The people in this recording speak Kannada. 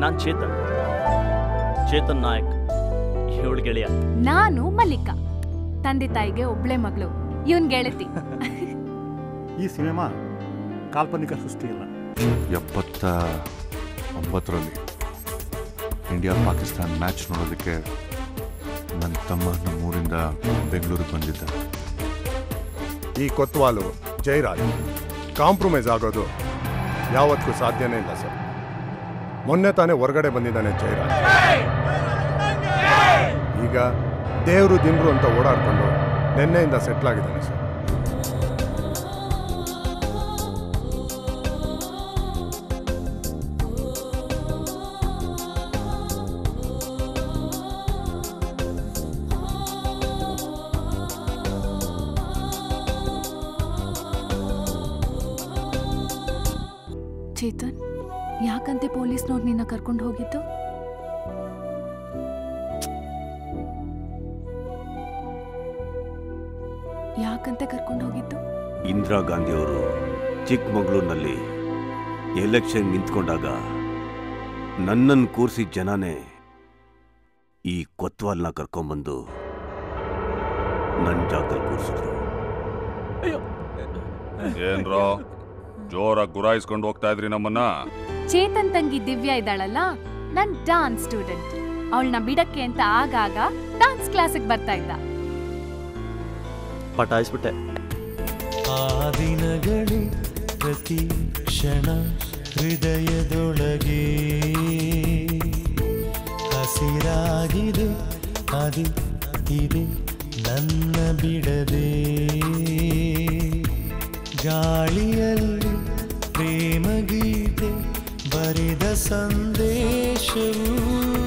ನಾನು ಚೇತನ್ ಚೇತನ್ ನಾಯಕ್ ಇವಳು ಗೆಳೆಯ ನಾನು ಮಲ್ಲಿಕಾ ತಂದೆ ತಾಯಿಗೆ ಒಬ್ಳೆ ಮಗಳು ಇವನ್ ಗೆಳತಿ ಈ ಸಿನಿಮಾ ಕಾಲ್ಪನಿಕ ಸೃಷ್ಟಿಯಲ್ಲ ಎಪ್ಪತ್ತ ಒಂಬತ್ತರಲ್ಲಿ ಇಂಡಿಯಾ ಪಾಕಿಸ್ತಾನ್ ಮ್ಯಾಚ್ ನೋಡೋದಕ್ಕೆ ನನ್ನ ತಮ್ಮ ನಮ್ಮೂರಿಂದ ಬೆಂಗಳೂರಿಗೆ ಬಂದಿದ್ದ ಈ ಕೊತ್ವಾಲು ಜೈರಾಜ್ ಕಾಂಪ್ರಮೈಸ್ ಆಗೋದು ಯಾವತ್ತೂ ಸಾಧ್ಯನೇ ಇಲ್ಲ ಸರ್ ಮೊನ್ನೆ ತಾನೇ ಹೊರಗಡೆ ಬಂದಿದ್ದಾನೆ ಜೈರಾಜ್ ಈಗ ದೇವರು ದಿನರು ಅಂತ ಓಡಾಡ್ಕೊಂಡು ನಿನ್ನೆಯಿಂದ ಸೆಟ್ಲ್ ಆಗಿದ್ದಾನೆ ಸರ್ ಚೇತನ್ ಯಾಕಂತೆ ಪೊಲೀಸ್ನವ್ರು ನಿನ್ನ ಕರ್ಕೊಂಡು ಹೋಗಿದ್ದು ಯಾಕಂತೆ ಕರ್ಕೊಂಡು ಹೋಗಿದ್ದು ಇಂದಿರಾ ಗಾಂಧಿಯವರು ಚಿಕ್ಕಮಗಳೂರಿನಲ್ಲಿ ಎಲೆಕ್ಷನ್ ನಿಂತ್ಕೊಂಡಾಗ ನನ್ನನ್ನು ಕೂರಿಸಿ ಜನನೇ ಈ ಕೊತ್ವಾಲ್ನ ಕರ್ಕೊಂಬಂದು ನನ್ನ ಜಾಗದಲ್ಲಿ ಕೂರಿಸಿದ್ರು ಏನ್ರೋ ಜೋರಾಗಿ ಗುರಾಯಿಸ್ಕೊಂಡು ಹೋಗ್ತಾ ಇದ್ರಿ ನಮ್ಮನ್ನ ಚೇತನ್ ತಂಗಿ ದಿವ್ಯಾ ಇದ್ದಾಳಲ್ಲ ನನ್ ಡಾನ್ಸ್ ಸ್ಟೂಡೆಂಟ್ ಅವಳನ್ನ ಬಿಡಕ್ಕೆ ಅಂತ ಆಗಾಗ ಡಾನ್ಸ್ ಕ್ಲಾಸಿಗೆ ಬರ್ತಾ ಇದ್ದ ಪಟಾಯಿಸ್ಬಿಟ್ಟೆ ಆ ದಿನಗಳೇ ಪ್ರತಿ ಕ್ಷಣ ಹೃದಯದೊಳಗೆ ಹಸಿರಾಗಿದೆ ಅದು ಇದೆ ನನ್ನ ಬಿಡದೆ ಗಾಳಿಯಲ್ಲಿ ಪ್ರೇಮ ಗೀತೆ ಬರೆದ ಸಂದೇಶವು